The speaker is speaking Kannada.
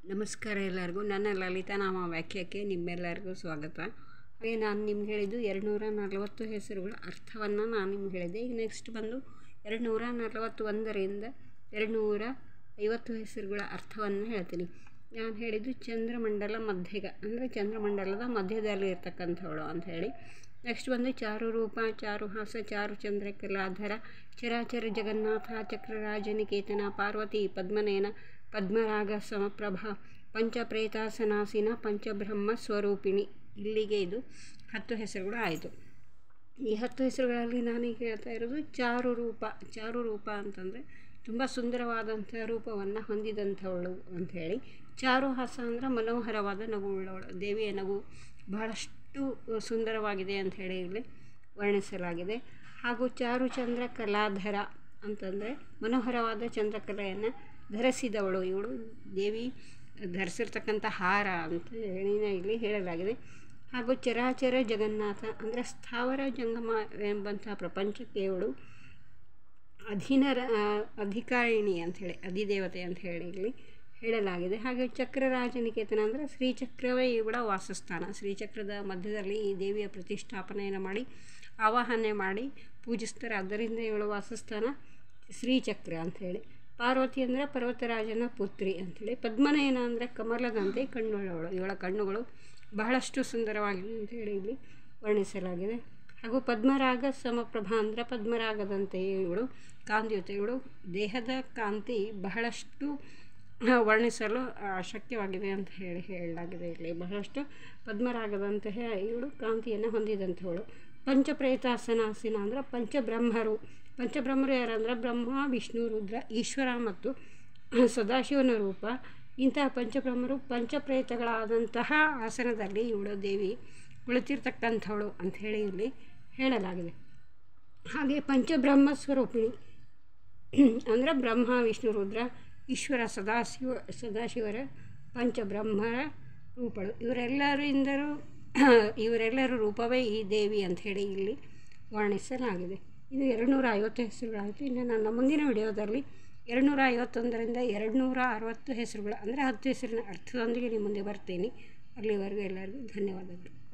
ನಮಸ್ಕಾರ ಎಲ್ಲರಿಗೂ ನನ್ನ ಲಲಿತಾ ನಾಮ ವಾಕ್ಯಕ್ಕೆ ನಿಮ್ಮೆಲ್ಲರಿಗೂ ಸ್ವಾಗತ ಹಾಗೆ ನಾನು ನಿಮ್ಗೆ ಹೇಳಿದ್ದು ಎರಡುನೂರ ನಲವತ್ತು ಹೆಸರುಗಳ ಅರ್ಥವನ್ನು ನಾನು ನಿಮ್ಗೆ ಹೇಳಿದೆ ಈಗ ನೆಕ್ಸ್ಟ್ ಬಂದು ಎರಡುನೂರ ನಲವತ್ತು ಒಂದರಿಂದ ಎರಡುನೂರ ಐವತ್ತು ಹೆಸರುಗಳ ಅರ್ಥವನ್ನು ಹೇಳ್ತೀನಿ ನಾನು ಹೇಳಿದ್ದು ಚಂದ್ರಮಂಡಲ ಮಧ್ಯಗ ಅಂದರೆ ಚಂದ್ರಮಂಡಲದ ಮಧ್ಯದಲ್ಲಿ ಇರ್ತಕ್ಕಂಥವಳು ಅಂತ ಹೇಳಿ ನೆಕ್ಸ್ಟ್ ಬಂದು ಚಾರು ರೂಪ ಚಾರುಹಾಸ ಚಾರು ಚಂದ್ರ ಕಲಾಧರ ಚರಾಚರ ಜಗನ್ನಾಥ ಚಕ್ರರಾಜನಿಕೇತನ ಪಾರ್ವತಿ ಪದ್ಮನೇನ ಪದ್ಮರಾಗ ಸಮಪ್ರಭಾ ಪಂಚಪ್ರೇತಾಸನಾಸಿನ ಪಂಚಬ್ರಹ್ಮ ಸ್ವರೂಪಿಣಿ ಇಲ್ಲಿಗೆ ಇದು ಹತ್ತು ಹೆಸರುಗಳು ಆಯಿತು ಈ ಹತ್ತು ಹೆಸರುಗಳಲ್ಲಿ ನಾನೀಗ ಹೇಳ್ತಾ ಇರೋದು ಚಾರು ರೂಪ ಚಾರು ರೂಪ ಅಂತಂದರೆ ತುಂಬ ಸುಂದರವಾದಂಥ ರೂಪವನ್ನು ಹೊಂದಿದಂಥವಳು ಅಂಥೇಳಿ ಚಾರುಹಾಸ ಅಂದರೆ ಮನೋಹರವಾದ ನಗು ಉಳ್ಳವಳು ದೇವಿಯ ನಗು ಬಹಳಷ್ಟು ಸುಂದರವಾಗಿದೆ ಅಂಥೇಳಿ ಇಲ್ಲಿ ವರ್ಣಿಸಲಾಗಿದೆ ಹಾಗೂ ಚಾರುಚಂದ್ರ ಕಲಾಧರ ಅಂತಂದರೆ ಮನೋಹರವಾದ ಚಂದ್ರಕಲೆಯನ್ನು ಧರಿಸಿದವಳು ಇವಳು ದೇವಿ ಧರಿಸಿರ್ತಕ್ಕಂಥ ಹಾರ ಅಂತ ಹೇಳಿ ಇಲ್ಲಿ ಹೇಳಲಾಗಿದೆ ಹಾಗೂ ಚರಾಚರ ಜಗನ್ನಾಥ ಅಂದರೆ ಸ್ಥಾವರ ಜಂಗಮ ಎಂಬಂಥ ಪ್ರಪಂಚಕ್ಕೆ ಇವಳು ಅಧೀನರ ಅಧಿಕಾರಿಣಿ ಅಂಥೇಳಿ ಅಧಿದೇವತೆ ಅಂತ ಹೇಳಿ ಇಲ್ಲಿ ಹೇಳಲಾಗಿದೆ ಹಾಗೆ ಚಕ್ರರಾಜನಿಕೇತನ ಅಂದರೆ ಶ್ರೀಚಕ್ರವೇ ಇವಳ ವಾಸಸ್ಥಾನ ಶ್ರೀಚಕ್ರದ ಮಧ್ಯದಲ್ಲಿ ಈ ದೇವಿಯ ಪ್ರತಿಷ್ಠಾಪನೆಯನ್ನು ಮಾಡಿ ಆವಾಹನೆ ಮಾಡಿ ಪೂಜಿಸ್ತಾರೆ ಆದ್ದರಿಂದ ಇವಳ ವಾಸಸ್ಥಾನ ಶ್ರೀಚಕ್ರ ಅಂಥೇಳಿ ಪಾರ್ವತಿ ಅಂದರೆ ಪರ್ವತರಾಜನ ಪುತ್ರಿ ಅಂಥೇಳಿ ಪದ್ಮನಯನ ಅಂದರೆ ಕಮಲದಂತೆ ಕಣ್ಣುಳ್ಳವಳು ಇವಳ ಕಣ್ಣುಗಳು ಬಹಳಷ್ಟು ಸುಂದರವಾಗಿವೆ ಅಂಥೇಳಿ ಇಲ್ಲಿ ವರ್ಣಿಸಲಾಗಿದೆ ಹಾಗೂ ಪದ್ಮರಾಗ ಸಮಪ್ರಭಾ ಅಂದರೆ ಪದ್ಮರಾಗದಂತೆಯೇ ಇವಳು ಕಾಂತಿಯುತ ಇವಳು ದೇಹದ ಕಾಂತಿ ಬಹಳಷ್ಟು ವರ್ಣಿಸಲು ಅಶಕ್ಯವಾಗಿದೆ ಅಂತ ಹೇಳಿ ಹೇಳಲಾಗಿದೆ ಇಲ್ಲಿ ಬಹಳಷ್ಟು ಪದ್ಮರಾಗದಂತಹ ಇವಳು ಕಾಂತಿಯನ್ನು ಹೊಂದಿದಂಥವಳು ಪಂಚಪ್ರೇತಾಸನಾಸಿನ ಅಂದರೆ ಪಂಚಬ್ರಹ್ಮರು ಪಂಚಬ್ರಹ್ಮರು ಯಾರಂದ್ರೆ ಬ್ರಹ್ಮ ವಿಷ್ಣು ರುದ್ರ ಈಶ್ವರ ಮತ್ತು ಸದಾಶಿವನ ರೂಪ ಇಂತಹ ಪಂಚಬ್ರಹ್ಮರು ಪಂಚಪ್ರೇತಗಳಾದಂತಹ ಆಸನದಲ್ಲಿ ಇವಳು ದೇವಿ ಕುಳಿತಿರ್ತಕ್ಕಂಥವಳು ಅಂಥೇಳಿ ಇಲ್ಲಿ ಹೇಳಲಾಗಿದೆ ಹಾಗೆ ಪಂಚಬ್ರಹ್ಮ ಸ್ವರೂಪಿಣಿ ಅಂದರೆ ಬ್ರಹ್ಮ ವಿಷ್ಣು ರುದ್ರ ಈಶ್ವರ ಸದಾಶಿವ ಸದಾಶಿವರ ಪಂಚಬ್ರಹ್ಮರ ರೂಪಗಳು ಇವರೆಲ್ಲರಿಂದಲೂ ಇವರೆಲ್ಲರ ರೂಪವೇ ಈ ದೇವಿ ಅಂಥೇಳಿ ಇಲ್ಲಿ ವರ್ಣಿಸಲಾಗಿದೆ ಇದು ಎರಡುನೂರ ಐವತ್ತು ಹೆಸರುಗಳಾಯಿತು ಇನ್ನು ನನ್ನ ಮುಂದಿನ ವಿಡಿಯೋದಲ್ಲಿ ಎರಡುನೂರ ಐವತ್ತೊಂದರಿಂದ ಎರಡುನೂರ ಅರವತ್ತು ಹೆಸರುಗಳು ಅಂದರೆ ಹತ್ತು ಹೆಸರಿನ ಅರ್ಥದೊಂದಿಗೆ ನಿಮ್ಮ ಮುಂದೆ ಬರ್ತೀನಿ ಅಲ್ಲಿವರೆಗೂ ಎಲ್ಲರಿಗೂ ಧನ್ಯವಾದಗಳು